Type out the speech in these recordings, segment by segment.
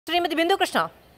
ശ്രീമതി ബിന്ദു കൃഷ്ണ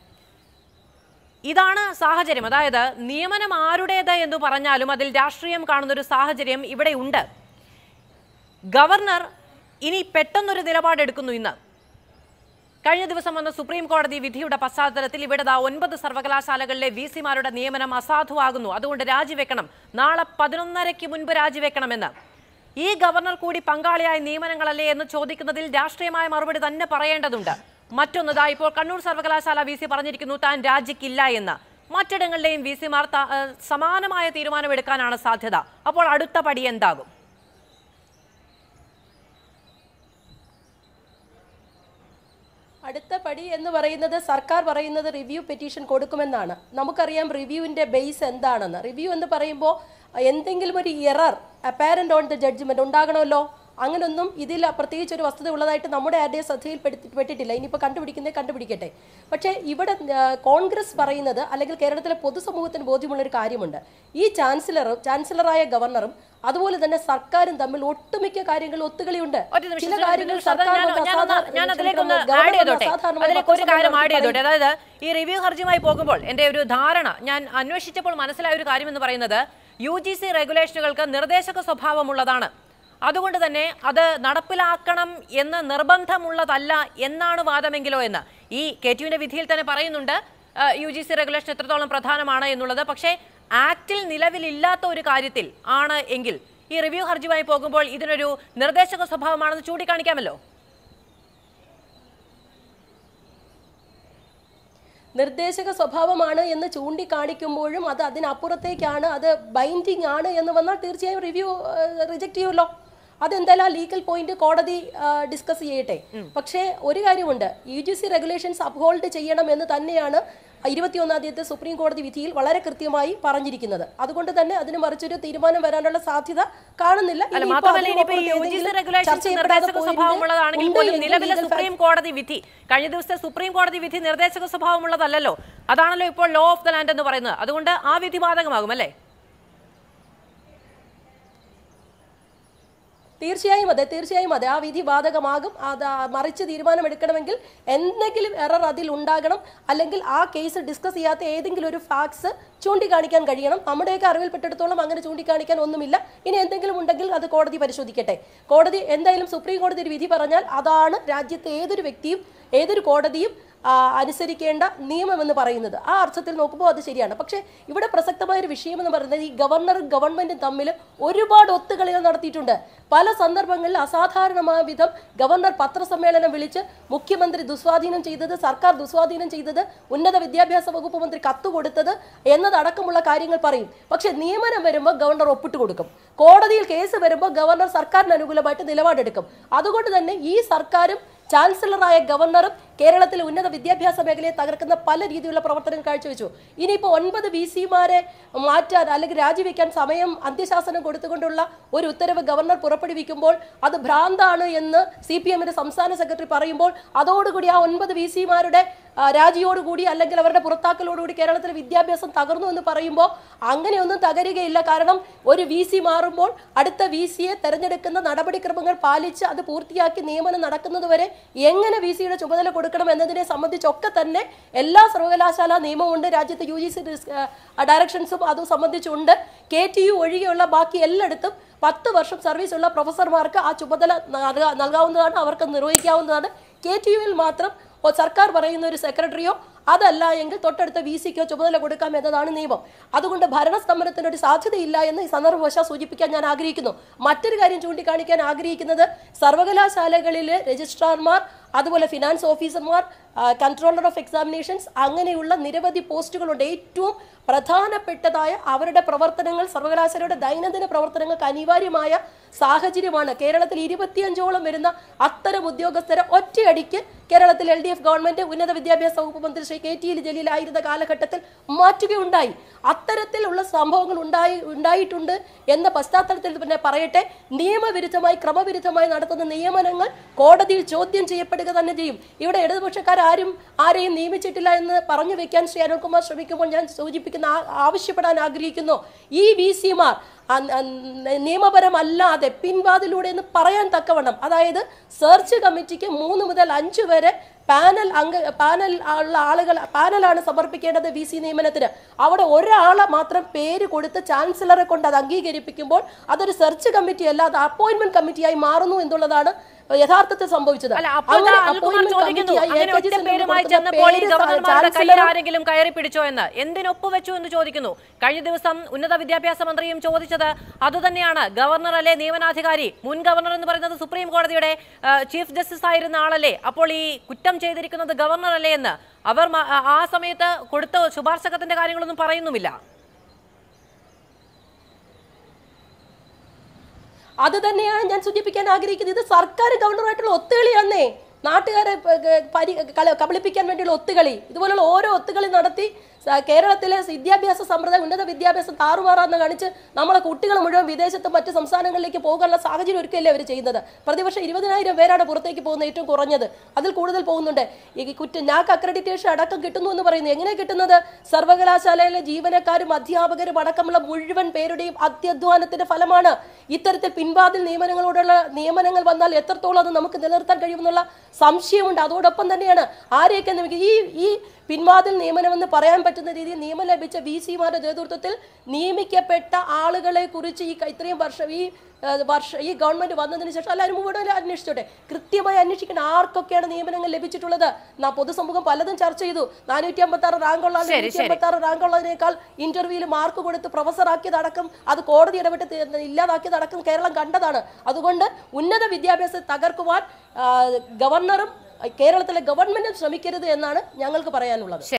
ഇതാണ് സാഹചര്യം അതായത് നിയമനം ആരുടേത് എന്ന് പറഞ്ഞാലും അതിൽ രാഷ്ട്രീയം കാണുന്ന ഒരു സാഹചര്യം ഇവിടെ ഉണ്ട് ഗവർണർ ഇനി പെട്ടെന്നൊരു നിലപാടെടുക്കുന്നു ഇന്ന് കഴിഞ്ഞ ദിവസം വന്ന സുപ്രീം കോടതി വിധിയുടെ പശ്ചാത്തലത്തിൽ ഇവിടെ ദാ ഒൻപത് സർവകലാശാലകളിലെ വി സിമാരുടെ നിയമനം അസാധുവാകുന്നു അതുകൊണ്ട് രാജിവെക്കണം നാളെ പതിനൊന്നരയ്ക്ക് മുൻപ് രാജിവെക്കണമെന്ന് ഈ ഗവർണർ കൂടി പങ്കാളിയായ നിയമനങ്ങളല്ലേ എന്ന് ചോദിക്കുന്നതിൽ രാഷ്ട്രീയമായ മറുപടി തന്നെ പറയേണ്ടതുണ്ട് മറ്റൊന്ന് ദാ ഇപ്പോൾ കണ്ണൂർ സർവകലാശാല വി സി പറഞ്ഞിരിക്കുന്നു താൻ രാജിക്കില്ല എന്ന് മറ്റിടങ്ങളിലെയും വി സിമാർ സമാനമായ തീരുമാനമെടുക്കാനാണ് സാധ്യത അപ്പോൾ അടുത്ത പടി എന്താകും അടുത്ത പടി എന്ന് പറയുന്നത് സർക്കാർ പറയുന്നത് റിവ്യൂ പെറ്റീഷൻ കൊടുക്കുമെന്നാണ് നമുക്കറിയാം റിവ്യൂവിന്റെ ബേസ് എന്താണെന്ന് റിവ്യൂ എന്ന് പറയുമ്പോൾ എന്തെങ്കിലും ഒരു error apparent on the judgment ഉണ്ടാകണമല്ലോ അങ്ങനൊന്നും ഇതിൽ പ്രത്യേകിച്ച് ഒരു വസ്തുത ഉള്ളതായിട്ട് നമ്മുടെ ആരുടെയും ശ്രദ്ധയിൽ പെടുത്തി- പെട്ടിട്ടില്ല ഇനിയിപ്പോൾ കണ്ടുപിടിക്കുന്നേ കണ്ടുപിടിക്കട്ടെ പക്ഷേ ഇവിടെ ആ, കോൺഗ്രസ് പറയുന്നത് അല്ലെങ്കിൽ കേരളത്തിലെ പൊതുസമൂഹത്തിന് ബോധ്യമുള്ള ഒരു കാര്യമുണ്ട് ഈ ചാൻസലറും ചാൻസലറായ ഗവർണറും അതുപോലെ തന്നെ സർക്കാരും തമ്മിൽ ഒട്ടുമിക്ക കാര്യങ്ങളിൽ ഒത്തുകളിയുണ്ട് ഒരു നിമിഷം ചില ശ്രീ കാര്യങ്ങൾ ബിന്ദു സദൻ സർക്കാർ ഞാൻ- വന്ന് ഞാനൊന്ന് അസാധാരണ- ഞാൻ അതിലേക്കൊന്ന് ഗവർണർ ആഡ് വന്ന് ചെയ്തോട്ടെ അസാധാരണമായി അതിലേക്ക് ഒരു കാര്യം ആഡ് പത്രസമ്മേളനത്തിൽ ചെയ്തോട്ടെ അതായത് ഈ റിവ്യൂ ഹർജിയുമായി പോകുമ്പോൾ എന്റെ ഒരു ധാരണ ഞാൻ അന്വേഷിച്ചപ്പോൾ മനസ്സിലായ ഒരു കാര്യം എന്ന് പറയുന്നത് യു ജി സി റെഗുലേഷനുകൾക്ക് നിർദ്ദേശക സ്വഭാവമുള്ളതാണ് അതുകൊണ്ട് തന്നെ അത് നടപ്പിലാക്കണം എന്ന് നിർബന്ധമുള്ളതല്ല എന്നാണ് വാദമെങ്കിലോ എന്ന് ഈ കെ ടിയുവിന്റെ വിധിയിൽ തന്നെ പറയുന്നുണ്ട് യു ജി സി റെഗുലേഷൻ എത്രത്തോളം പ്രധാനമാണ് എന്നുള്ളത് പക്ഷേ ആക്ടിൽ നിലവിലില്ലാത്ത ഒരു കാര്യത്തിൽ ആണ് എങ്കിൽ ഈ റിവ്യൂ ഹർജിയുമായി പോകുമ്പോൾ ഇതിനൊരു നിർദ്ദേശക സ്വഭാവമാണെന്ന് ചൂണ്ടിക്കാണിക്കാമല്ലോ നിർദ്ദേശക സ്വഭാവമാണ് എന്ന് ചൂണ്ടിക്കാണിക്കുമ്പോഴും അത് അതിനപ്പുറത്തേക്കാണ് അത് ബൈൻഡിങ് ആണ് എന്ന് വന്നാൽ തീർച്ചയായും റിവ്യൂ റിജക്ട് ചെയ്യുമല്ലോ അതെന്തായാലും ആ ലീഗൽ പോയിന്റ് കോടതി ഡിസ്കസ് ചെയ്യട്ടെ പക്ഷേ ഒരു കാര്യമുണ്ട് U G C regulations uphold ചെയ്യണം എന്ന് തന്നെയാണ് ഇരുപത്തിയൊന്നാം തീയതി സുപ്രീം കോടതി വിധിയിൽ വളരെ കൃത്യമായി പറഞ്ഞിരിക്കുന്നത് അതുകൊണ്ട് തന്നെ അതിന് മറിച്ചൊരു തീരുമാനം വരാനുള്ള സാധ്യത കാണുന്നില്ല അല്ല ഇനിയിപ്പോ മാത്രമല്ല ഇനിയിപ്പോ ഈ അതിനപ്പുറത്ത് യു ജി സി ഏതെങ്കിലും റെഗുലേഷൻസ് ചർച്ച ചെയ്യപ്പെടാത്ത നിർദ്ദേശക point സ്വഭാവമുള്ളതാണെങ്കിൽ ഉണ്ട് പോലും എങ്കിൽ നിലവിലെ legal സുപ്രീം കോടതി വിധി കഴിഞ്ഞ ദിവസത്തെ സുപ്രീം കോടതി വിധി നിർദ്ദേശക സ്വഭാവമുള്ളതല്ലല്ലോ അതാണല്ലോ ഇപ്പോൾ ലോ ഓഫ് ദ ലാൻഡ് എന്ന് പറയുന്നത് അതുകൊണ്ട് ആ വിധി ബാധകമാകും അല്ലേ തീർച്ചയായും അതെ തീർച്ചയായും അതെ ആ വിധി ബാധകമാകും അത് ആ മറിച്ച് തീരുമാനമെടുക്കണമെങ്കിൽ എന്തെങ്കിലും എറർ അതിൽ ഉണ്ടാകണം അല്ലെങ്കിൽ ആ കേസ് ഡിസ്കസ് ചെയ്യാത്ത ഏതെങ്കിലും ഒരു ഫാക്ട്സ് ചൂണ്ടിക്കാണിക്കാൻ കഴിയണം നമ്മുടെയൊക്കെ അറിവിൽപ്പെട്ടിടത്തോളം അങ്ങനെ ചൂണ്ടിക്കാണിക്കാൻ ഒന്നുമില്ല ഇനി എന്തെങ്കിലും ഉണ്ടെങ്കിൽ അത് കോടതി പരിശോധിക്കട്ടെ കോടതി എന്തായാലും സുപ്രീം കോടതി ഒരു വിധി പറഞ്ഞാൽ അതാണ് രാജ്യത്തെ ഏതൊരു വ്യക്തിയും ഏതൊരു കോടതിയും ആ, അനുസരിക്കേണ്ട നിയമം എന്ന് പറയുന്നത് ആ അർത്ഥത്തിൽ നോക്കുമ്പോൾ അത് ശരിയാണ് പക്ഷേ ഇവിടെ പ്രസക്തമായ ഒരു വിഷയം എന്ന് പറയുന്നത് ഈ ഗവർണറും ഗവൺമെന്റും തമ്മിൽ ഒരുപാട് ഒത്തുകളികൾ നടത്തിയിട്ടുണ്ട് പല സന്ദർഭങ്ങളിൽ അസാധാരണമായ വിധം ഗവർണർ പത്രസമ്മേളനം വിളിച്ച് മുഖ്യമന്ത്രി ദുസ്വാധീനം ചെയ്തത് സർക്കാർ ദുസ്വാധീനം ചെയ്തത് ഉന്നത വിദ്യാഭ്യാസ വകുപ്പ് മന്ത്രി കത്ത് കൊടുത്തത് എന്നതടക്കമുള്ള കാര്യങ്ങൾ പറയും പക്ഷെ നിയമനം വരുമ്പോൾ ഗവർണർ ഒപ്പിട്ട് കൊടുക്കും കോടതിയിൽ കേസ് വരുമ്പോൾ ഗവർണർ സർക്കാരിന് അനുകൂലമായിട്ട് നിലപാടെടുക്കും അതുകൊണ്ട് തന്നെ ഈ സർക്കാരും ചാൻസലറായ ഗവർണറും കേരളത്തിലെ ഉന്നത വിദ്യാഭ്യാസ മേഖലയെ തകർക്കുന്ന പല രീതിയിലുള്ള പ്രവർത്തനങ്ങൾ കാഴ്ചവെച്ചു ഇനിയിപ്പോൾ ഒൻപത് വി സിമാരെ മാറ്റാൻ അല്ലെങ്കിൽ രാജിവെക്കാൻ സമയം അന്ത്യശാസനം കൊടുത്തുകൊണ്ടുള്ള ഒരു ഉത്തരവ് ഗവർണർ പുറപ്പെടുവിക്കുമ്പോൾ അത് ഭ്രാന്താണ് എന്ന് സി പി എമ്മിന്റെ സംസ്ഥാന സെക്രട്ടറി പറയുമ്പോൾ അതോടുകൂടി ആ ഒൻപത് വി സിമാരുടെ രാജിയോടുകൂടി അല്ലെങ്കിൽ അവരുടെ പുറത്താക്കലോടുകൂടി കേരളത്തിലെ വിദ്യാഭ്യാസം തകർന്നു എന്ന് പറയുമ്പോൾ അങ്ങനെയൊന്നും തകരുകയില്ല കാരണം ഒരു വി സി മാറുമ്പോൾ അടുത്ത വി സിയെ തെരഞ്ഞെടുക്കുന്ന നടപടിക്രമങ്ങൾ പാലിച്ച് അത് പൂർത്തിയാക്കി നിയമനം നടക്കുന്നതുവരെ എങ്ങനെ വി സിയുടെ ചുമതല കൊടുക്കണം എന്നതിനെ സംബന്ധിച്ചൊക്കെ തന്നെ എല്ലാ സർവകലാശാല നിയമമുണ്ട് രാജ്യത്തെ യു ജി സി ഡയറക്ഷൻസും അതും സംബന്ധിച്ചുണ്ട് കെ ടി യു ഒഴികെയുള്ള ബാക്കി എല്ലായിടത്തും പത്ത് വർഷം സർവീസ് ഉള്ള പ്രൊഫസർമാർക്ക് ആ ചുമതല നൽകാ- നൽകാവുന്നതാണ് അവർക്ക് നിർവഹിക്കാവുന്നതാണ് കെ ടി യുവിൽ മാത്രം ഒ- സർക്കാർ പറയുന്ന ഒരു സെക്രട്ടറിയോ അതല്ല എങ്കിൽ തൊട്ടടുത്ത വി സിക്കോ ചുമതല കൊടുക്കാം എന്നതാണ് നിയമം അതുകൊണ്ട് ഭരണസ്തംഭനത്തിന് ഒരു സാധ്യതയില്ല എന്ന് ഈ സന്ദർഭവശാൽ സൂചിപ്പിക്കാൻ ഞാൻ ആഗ്രഹിക്കുന്നു മറ്റൊരു കാര്യം ചൂണ്ടിക്കാണിക്കാൻ ആഗ്രഹിക്കുന്നത് സർവകലാശാലകളിലെ രജിസ്ട്രാർമാർ അതുപോലെ ഫിനാൻസ് ഓഫീസർമാർ കൺട്രോളർ ഓഫ് എക്സാമിനേഷൻസ് അങ്ങനെയുള്ള നിരവധി പോസ്റ്റുകളുണ്ട് ഏറ്റവും പ്രധാനപ്പെട്ടതായ അവരുടെ പ്രവർത്തനങ്ങൾ സർവകലാശാലയുടെ ദൈനംദിന പ്രവർത്തനങ്ങൾക്ക് അനിവാര്യമായ സാഹചര്യമാണ് കേരളത്തിൽ ഇരുപത്തിയഞ്ചോളം വരുന്ന അത്തരം ഉദ്യോഗസ്ഥരെ ഒറ്റയടിക്ക് കേരളത്തിൽ എൽ ഡി എഫ് ഗവൺമെന്റ് ഉന്നത വിദ്യാഭ്യാസ വകുപ്പ് മന്ത്രി ശ്രീ കെ ടി ജലീലായിരുന്ന കാലഘട്ടത്തിൽ മാറ്റുകയുണ്ടായി അത്തരത്തിലുള്ള സംഭവങ്ങൾ ഉണ്ടായി ഉണ്ടായിട്ടുണ്ട് എന്ന പശ്ചാത്തലത്തിൽ പിന്നെ പറയട്ടെ നിയമവിരുദ്ധമായി ക്രമവിരുദ്ധമായി നടത്തുന്ന നിയമനങ്ങൾ കോടതിയിൽ ചോദ്യം ചെയ്യപ്പെടുക തന്നെ ചെയ്യും ഇവിടെ ഇടതുപക്ഷക്കാർ ആരും ആരെയും നിയമിച്ചിട്ടില്ല എന്ന് പറഞ്ഞു വെക്കാൻ ശ്രീ അനിൽകുമാർ ശ്രമിക്കുമ്പോൾ ഞാൻ സൂചിപ്പിക്കുന്ന ആ- ആവശ്യപ്പെടാൻ ആഗ്രഹിക്കുന്നു ഈ വി സിമാർ നിയമപരമല്ലാതെ പിൻവാതിലൂടെ എന്ന് പറയാൻ തക്കവണ്ണം അതായത് സെർച്ച് കമ്മിറ്റിക്ക് മൂന്ന് മുതൽ അഞ്ച് വരെ പാനൽ അംഗ പാനൽ ഉള്ള ആളുകൾ പാനലാണ് സമർപ്പിക്കേണ്ടത് വി സി നിയമനത്തിന് അവിടെ ഒരാളെ മാത്രം പേര് കൊടുത്ത് ചാൻസലറെ കൊണ്ട് അത് അംഗീകരിപ്പിക്കുമ്പോൾ അതൊരു സെർച്ച് കമ്മിറ്റി അല്ല അത് അപ്പോയിന്റ്മെന്റ് കമ്മിറ്റിയായി മാറുന്നു എന്നുള്ളതാണ് യഥാർത്ഥത്തിൽ സംഭവിച്ചത് അല്ല അപ്പോൾ അങ്ങനെ അൽകുമാർ appointment ചോദിക്കുന്നു committee ആയി അങ്ങനെ AKG ഒറ്റ സെല്ലിന് പേരുമായി കൊടുക്കുന്ന ചെന്നപ്പോൾ ഈ പേര് ഗവർണർമാരുടെ കയ്യിൽ ചാൻസലറും ആരെങ്കിലും കയറി പിടിച്ചോ എന്ന് എന്തിനൊപ്പ് വെച്ചു എന്ന് ചോദിക്കുന്നു കഴിഞ്ഞ ദിവസം ഉന്നത വിദ്യാഭ്യാസ മന്ത്രിയും ചോദിച്ചത് അതുതന്നെയാണ് ഗവർണർ അല്ലേ നിയമനാധികാരി മുൻ ഗവർണർ എന്ന് പറയുന്നത് സുപ്രീം കോടതിയുടെ ആ, ചീഫ് ജസ്റ്റിസ് ആയിരുന്ന ആളല്ലേ അപ്പോൾ ഈ കുറ്റം ചെയ്തിരിക്കുന്നത് ഗവർണർ അല്ലേ എന്ന് അവർ മ- ആ- ആ സമയത്ത് കൊടുത്ത ശുപാർശകത്തിന്റെ കാര്യങ്ങളൊന്നും പറയുന്നുമില്ല അത് തന്നെയാണ് ഞാൻ സൂചിപ്പിക്കാൻ ആഗ്രഹിക്കുന്നത് ഇത് സർക്കാർ ഗവർണറായിട്ടുള്ള ഒത്തുകളിയാന്നേ നാട്ടുകാരെ പ- ഗ- പരി കള- കബളിപ്പിക്കാൻ വേണ്ടിയുള്ള ഒത്തുകളി ഇതുപോലുള്ള ഓരോ ഒത്തുകളി നടത്തി സ- കേരളത്തിലെ വിദ്യാഭ്യാസ സമ്പ്രദായം ഉന്നത വിദ്യാഭ്യാസം താറുമാറാന്ന് കാണിച്ച് നമ്മളെ കുട്ടികൾ മുഴുവൻ വിദേശത്ത് മറ്റ് സംസ്ഥാനങ്ങളിലേക്ക് പോകാനുള്ള സാഹചര്യം ഒരുക്കല്ലേ അവർ ചെയ്യുന്നത് പ്രതിവർഷം ഇരുപതിനായിരം പേരാണ് പുറത്തേക്ക് പോകുന്നത് ഏറ്റവും കുറഞ്ഞത് അതിൽ കൂടുതൽ പോകുന്നുണ്ട് ഈ കുറ്റ നാക്ക് അക്രഡിറ്റേഷൻ അടക്കം കിട്ടുന്നു എന്ന് പറയുന്നത് എങ്ങനെ കിട്ടുന്നത് സർവകലാശാലയിലെ ജീവനക്കാരും അധ്യാപകരും അടക്കമുള്ള മുഴുവൻ പേരുടെയും അത്യധ്വാനത്തിന്റെ ഫലമാണ് ഇത്തരത്തിൽ പിൻവാതിൽ നിയമനങ്ങളോടുള്ള നിയമനങ്ങൾ വന്നാൽ എത്രത്തോളം അത് നമുക്ക് നിലനിർത്താൻ കഴിയുമെന്നുള്ള സംശയമുണ്ട് അതോടൊപ്പം തന്നെയാണ് ആരെയൊക്കെ നിയമിക്കുക ഈ ഈ പിൻവാതിൽ നിയമനമെന്ന് പറയാൻ പറ്റുന്ന രീതിയിൽ നിയമം ലഭിച്ച വി സിമാരുടെ നേതൃത്വത്തിൽ നിയമിക്കപ്പെട്ട ആളുകളെ കുറിച്ച് ഈ ക- ഇത്രയും വർഷം ഈ ആ, വർഷ ഈ ഗവൺമെന്റ് വന്നതിന് ശേഷം എല്ലാവരും മുഴുവൻ അന്വേഷിച്ചോട്ടെ കൃത്യമായി അന്വേഷിക്കണം ആർക്കൊക്കെയാണ് നിയമനങ്ങൾ ലഭിച്ചിട്ടുള്ളത് നാ പൊതുസമൂഹം പലതും ചർച്ച ചെയ്തു നാനൂറ്റി അമ്പത്തി ആറ് റാങ്കുള്ള ശരി, നൂറ്റി ശരി. അമ്പത്തി ആറ് റാങ്കുള്ളതിനേക്കാൾ ഇന്റർവ്യൂവിൽ മാർക്ക് കൊടുത്ത് പ്രൊഫസർ ആക്കിയതടക്കം അത് കോടതി ഇടപെട്ട് തി- ഇല്ലാതാക്കിയതടക്കം കേരളം കണ്ടതാണ് അതുകൊണ്ട് ഉന്നത വിദ്യാഭ്യാസത്തെ തകർക്കുവാൻ ആ, ഗവർണറും കേരളത്തിലെ ഗവൺമെന്റും ശ്രമിക്കരുത് എന്നാണ് ഞങ്ങൾക്ക് പറയാനുള്ളത്